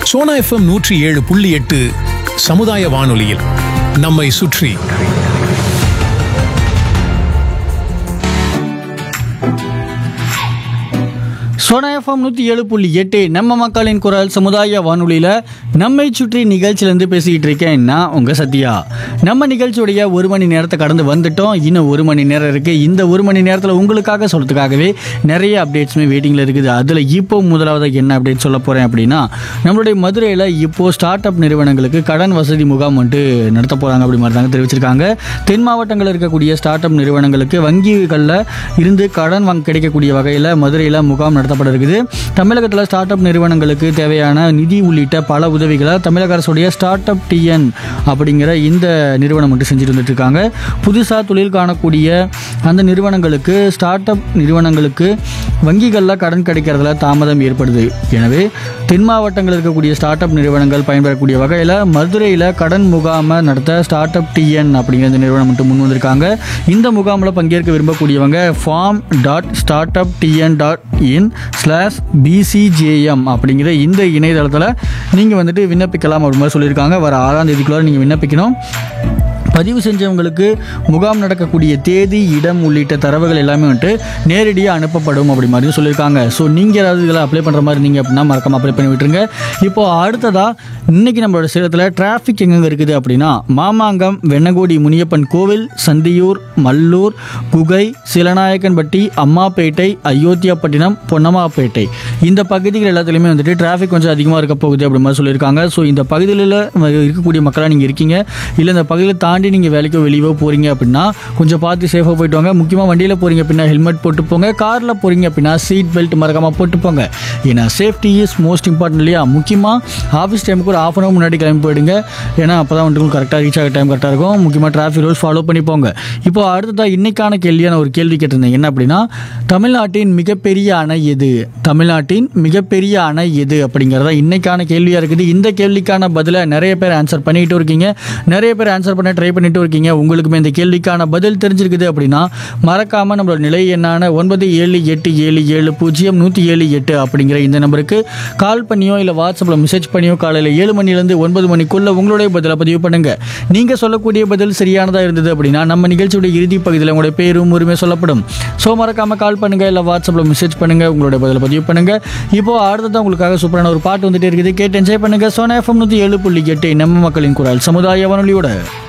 Sona FM நூற்றி ஏழு புள்ளி எட்டு சமுதாய வானொலியில் நம்மை சுற்றி சோனா எஃப்எம் நூற்றி ஏழு புள்ளி எட்டு நம்ம மக்களின் குரல் சமுதாய வானொலியில் நம்மை சுற்றி நிகழ்ச்சியிலேருந்து பேசிக்கிட்டு இருக்கேன் நான் உங்கள் சத்யா நம்ம நிகழ்ச்சியுடைய ஒரு மணி நேரத்தை கடந்து வந்துட்டோம் இன்னும் ஒரு மணி நேரம் இருக்குது இந்த ஒரு மணி நேரத்தில் உங்களுக்காக சொல்கிறதுக்காகவே நிறைய அப்டேட்ஸுமே வெயிட்டிங்கில் இருக்குது அதில் இப்போ முதலாவது என்ன அப்டேட் சொல்ல போகிறேன் அப்படின்னா நம்மளுடைய மதுரையில் இப்போது ஸ்டார்ட் அப் நிறுவனங்களுக்கு கடன் வசதி முகாம் வந்துட்டு நடத்த போகிறாங்க அப்படி மாதிரி தாங்க தெரிவிச்சிருக்காங்க தென் மாவட்டங்களில் இருக்கக்கூடிய ஸ்டார்ட் அப் நிறுவனங்களுக்கு வங்கிகளில் இருந்து கடன் வாங்க கிடைக்கக்கூடிய வகையில் மதுரையில் முகாம் நடத்தப்பட இருக்குது தமிழகத்தில் ஸ்டார்ட் அப் நிறுவனங்களுக்கு தேவையான நிதி உள்ளிட்ட பல உதவிகளை தமிழக அரசுடைய ஸ்டார்ட் அப் டிஎன் அப்படிங்கிற இந்த நிறுவனம் மட்டும் செஞ்சுட்டு வந்துட்டு இருக்காங்க புதுசாக தொழில் காணக்கூடிய அந்த நிறுவனங்களுக்கு ஸ்டார்ட் அப் நிறுவனங்களுக்கு வங்கிகளில் கடன் கிடைக்கிறதுல தாமதம் ஏற்படுது எனவே தென் மாவட்டங்களில் இருக்கக்கூடிய ஸ்டார்ட் அப் நிறுவனங்கள் பயன்பெறக்கூடிய வகையில் மதுரையில் கடன் முகாமை நடத்த ஸ்டார்ட் அப் டிஎன் அப்படிங்கிற இந்த நிறுவனம் மட்டும் முன் வந்திருக்காங்க இந்த முகாமில் பங்கேற்க விரும்பக்கூடியவங்க form dot startup TN dot in slash PCJM அப்படிங்கிற இந்த இணையதளத்தில் நீங்கள் வந்துட்டு விண்ணப்பிக்கலாம் அப்படி மாதிரி சொல்லியிருக்காங்க வர ஆறாம் தேதிக்குள்ளார நீங்கள் விண்ணப்பிக்கணும் பதிவு செஞ்சவங்களுக்கு முகாம் நடக்கக்கூடிய தேதி இடம் உள்ளிட்ட தரவுகள் எல்லாமே வந்துட்டு நேரடியாக அனுப்பப்படும் அப்படி மாதிரி சொல்லியிருக்காங்க ஸோ நீங்கள் ஏதாவது இதில் அப்ளை பண்ணுற மாதிரி நீங்கள் அப்படின்னா மறக்காம அப்ளை பண்ணி விட்டுருங்க இப்போ அடுத்ததாக இன்னைக்கு நம்மளோட சேலத்தில் டிராஃபிக் எங்கெங்க இருக்குது அப்படின்னா மாமாங்கம் வெண்ணகோடி முனியப்பன் கோவில் சந்தியூர் மல்லூர் குகை சிலநாயக்கன்பட்டி அம்மாப்பேட்டை அயோத்தியாப்பட்டினம் பொன்னம்மாப்பேட்டை இந்த பகுதிகள் எல்லாத்துலேயுமே வந்துட்டு டிராஃபிக் கொஞ்சம் அதிகமாக இருக்க போகுது அப்படி மாதிரி சொல்லியிருக்காங்க ஸோ இந்த பகுதியில் இருக்கக்கூடிய மக்களாக நீங்கள் இருக்கீங்க இல்லை இந்த பகுதியில் தாண்டி நீங்கள் வேலைக்கோ வெளியவோ போகிறீங்க அப்படின்னா கொஞ்சம் பார்த்து சேஃபாக போயிட்டு வாங்க முக்கியமாக வண்டியில் போகிறீங்க அப்படின்னா ஹெல்மெட் போட்டு போங்க காரில் போகிறீங்க அப்படின்னா சீட் பெல்ட் மறக்காமல் போட்டு போங்க ஏன்னா சேஃப்டி இஸ் மோஸ்ட் இம்பார்ட்டன்ட் இல்லையா முக்கியமாக ஆஃபீஸ் டைமுக்கு ஒரு ஆஃப் அன் ஹவர் முன்னாடி கிளம்பி போயிடுங்க ஏன்னா அப்போ தான் வந்துட்டு கரெக்டாக ரீச் ஆக டைம் கரெக்டாக இருக்கும் முக்கியமாக டிராஃபிக் ரூல்ஸ் ஃபாலோ பண்ணி போங்க இப்போ அடுத்ததாக இன்னைக்கான கேள்வியான ஒரு கேள்வி கேட்டிருந்தேன் என்ன அப்படின்னா தமிழ்நாட்டின் மிகப்பெரிய அணை எது தமிழ்நாட்டின் மிகப்பெரிய அணை எது அப்படிங்கிறதா இன்னைக்கான கேள்வியாக இருக்குது இந்த கேள்விக்கான பதிலை நிறைய பேர் ஆன்சர் பண்ணிட்டு இருக்கீங்க நிறைய பேர் ஆன்சர் பண்ண ட்ரை பண்ணிட்டு இருக்கீங்க உங்களுக்குமே இந்த கேள்விக்கான பதில் தெரிஞ்சிருக்குது அப்படின்னா மறக்காம நம்மளோட நிலை எண்ணான ஒன்பது ஏழு எட்டு ஏழு ஏழு பூஜ்ஜியம் நூற்றி ஏழு எட்டு அப்படிங்கிற இந்த நம்பருக்கு கால் பண்ணியோ இல்லை வாட்ஸ்அப்பில் மெசேஜ் பண்ணியோ காலையில் ஏழு மணிலேருந்து ஒன்பது மணிக்குள்ள உங்களுடைய பதிலை பதிவு பண்ணுங்க நீங்க சொல்லக்கூடிய பதில் சரியானதா இருந்தது அப்படின்னா நம்ம நிகழ்ச்சியோட இறுதி பகுதியில் உங்களுடைய பேரும் உரிமை சொல்லப்படும் ஸோ மறக்காம கால் பண்ணுங்க இல்லை வாட்ஸ்அப்பில் மெசேஜ் பண்ணுங்க உங்களுடைய பதிலை பதிவு பண்ணுங்க இப்போ அடுத்ததான் உங்களுக்காக சூப்பரான ஒரு பாட்டு வந்துட்டே இருக்குது கேட்டு என்ஜாய் பண்ணுங்க சோனா எஃப்எம் நூற்றி ஏழு புள்ளி எட்டு நம்ம மக்களின் குரல் சமுதாய வானொலியோட